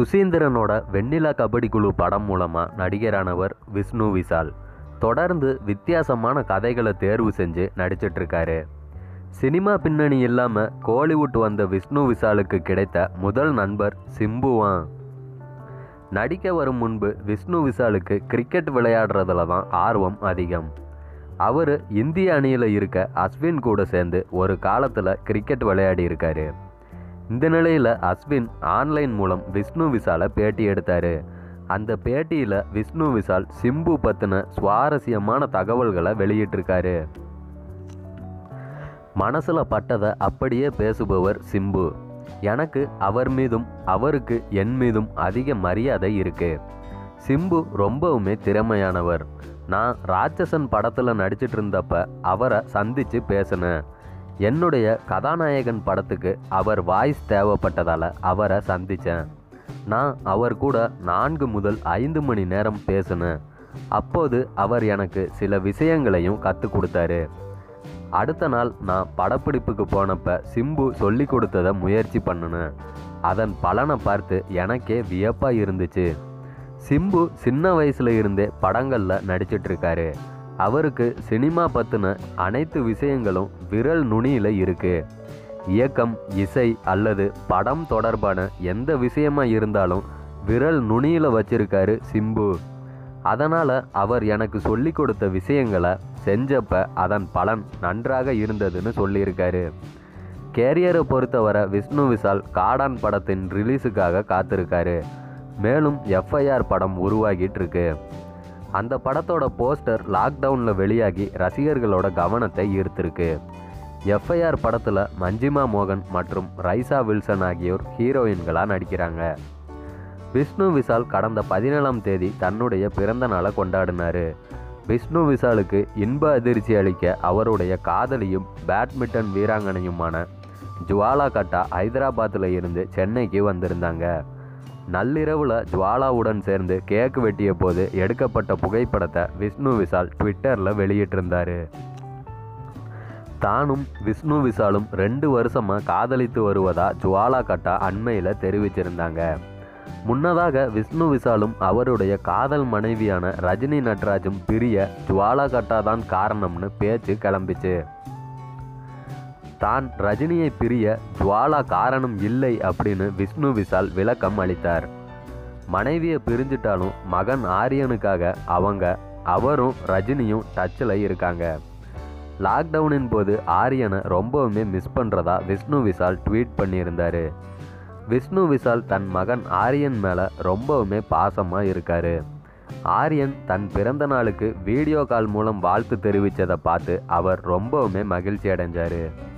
சுசீந்திரனோட வெண்ணிலா கபடி குழு படம் மூலமாக நடிகரானவர் விஷ்ணு விஷால் தொடர்ந்து வித்தியாசமான கதைகளை தேர்வு செஞ்சு நடிச்சிட்டு இருக்காரு சினிமா பின்னணி இல்லாமல் கோலிவுட் வந்த விஷ்ணு விஷாலுக்கு கிடைத்த முதல் நண்பர் சிம்புவான் நடிக்க வரும் முன்பு விஷ்ணு விஷாலுக்கு கிரிக்கெட் விளையாடுறதுல தான் ஆர்வம் அதிகம் அவர் இந்திய அணியில் இருக்க அஸ்வின் கூட சேர்ந்து ஒரு காலத்தில் கிரிக்கெட் விளையாடி இருக்காரு இந்த நிலையில் அஸ்வின் ஆன்லைன் மூலம் விஷ்ணு விஷாலை பேட்டி எடுத்தார் அந்த பேட்டியில் விஷ்ணு விஷால் சிம்பு பற்றின சுவாரஸ்யமான தகவல்களை வெளியிட்டிருக்காரு மனசில் பட்டதை அப்படியே பேசுபவர் சிம்பு எனக்கு அவர் மீதும் அவருக்கு என் மீதும் அதிக மரியாதை இருக்கு சிம்பு ரொம்பவுமே திறமையானவர் நான் ராட்சசன் படத்தில் நடிச்சிட்டு இருந்தப்ப அவரை சந்தித்து பேசினேன் என்னுடைய கதாநாயகன் படத்துக்கு அவர் வாய்ஸ் தேவைப்பட்டதால் அவரை சந்தித்தேன் நான் அவர் கூட நான்கு முதல் ஐந்து மணி நேரம் பேசினேன் அப்போது அவர் எனக்கு சில விஷயங்களையும் கற்றுக் கொடுத்தாரு அடுத்த நாள் நான் படப்பிடிப்புக்கு போனப்ப சிம்பு சொல்லி கொடுத்ததை முயற்சி பண்ணினேன் அதன் பலனை பார்த்து எனக்கே வியப்பாக இருந்துச்சு சிம்பு சின்ன வயசுல இருந்தே படங்களில் நடிச்சிட்டு இருக்காரு அவருக்கு சினிமா பற்றின அனைத்து விஷயங்களும் விரல் நுனியில் இருக்கு இயக்கம் இசை அல்லது படம் தொடர்பான எந்த விஷயமா இருந்தாலும் விரல் நுனியில் வச்சிருக்காரு சிம்பு அதனால் அவர் எனக்கு சொல்லி கொடுத்த விஷயங்களை செஞ்சப்ப அதன் பலன் நன்றாக இருந்ததுன்னு சொல்லியிருக்காரு கேரியரை பொறுத்தவரை விஷ்ணு விஷால் காடான் படத்தின் ரிலீஸுக்காக காத்திருக்காரு மேலும் எஃப்ஐஆர் படம் உருவாகிட்டு இருக்கு அந்த படத்தோட போஸ்டர் லாக்டவுனில் வெளியாகி ரசிகர்களோட கவனத்தை ஈர்த்திருக்கு எஃப்ஐஆர் படத்தில் மஞ்சிமா மோகன் மற்றும் ரைசா வில்சன் ஆகியோர் ஹீரோயின்களாக நடிக்கிறாங்க விஷ்ணு விஷால் கடந்த பதினேழாம் தேதி தன்னுடைய பிறந்த நாளை கொண்டாடினார் விஷ்ணு விஷாலுக்கு இன்ப அதிர்ச்சி அளிக்க அவருடைய காதலியும் பேட்மிண்டன் வீராங்கனையுமான ஜுவாலா கட்டா ஹைதராபாத்தில் இருந்து சென்னைக்கு வந்திருந்தாங்க நள்ளிரவில் ஜுவாலாவுடன் சேர்ந்து கேக் வெட்டிய போது எடுக்கப்பட்ட புகைப்படத்தை விஷ்ணு விஷால் ட்விட்டரில் வெளியிட்டிருந்தார் தானும் விஷ்ணு விஷாலும் ரெண்டு வருஷமாக காதலித்து வருவதா ஜுவாலா கட்டா அண்மையில் தெரிவிச்சிருந்தாங்க முன்னதாக விஷ்ணு விஷாலும் அவருடைய காதல் மனைவியான ரஜினி நட்ராஜும் பிரிய ஜுவாலா கட்டா தான் காரணம்னு பேச்சு கிளம்பிச்சு தான் ரஜினியை பிரிய ஜுவாலா காரணம் இல்லை அப்படின்னு விஷ்ணு விஷால் விளக்கம் அளித்தார் மனைவியை பிரிஞ்சிட்டாலும் மகன் ஆரியனுக்காக அவங்க அவரும் ரஜினியும் டச்சில் இருக்காங்க லாக்டவுனின் போது ஆரியனை ரொம்பவுமே மிஸ் பண்ணுறதா விஷ்ணு விஷால் ட்வீட் பண்ணியிருந்தாரு விஷ்ணு விஷால் தன் மகன் ஆரியன் மேலே ரொம்பவுமே பாசமாக இருக்காரு ஆரியன் தன் பிறந்த நாளுக்கு வீடியோ கால் மூலம் வாழ்த்து தெரிவித்ததை பார்த்து அவர் ரொம்பவுமே மகிழ்ச்சி அடைஞ்சார்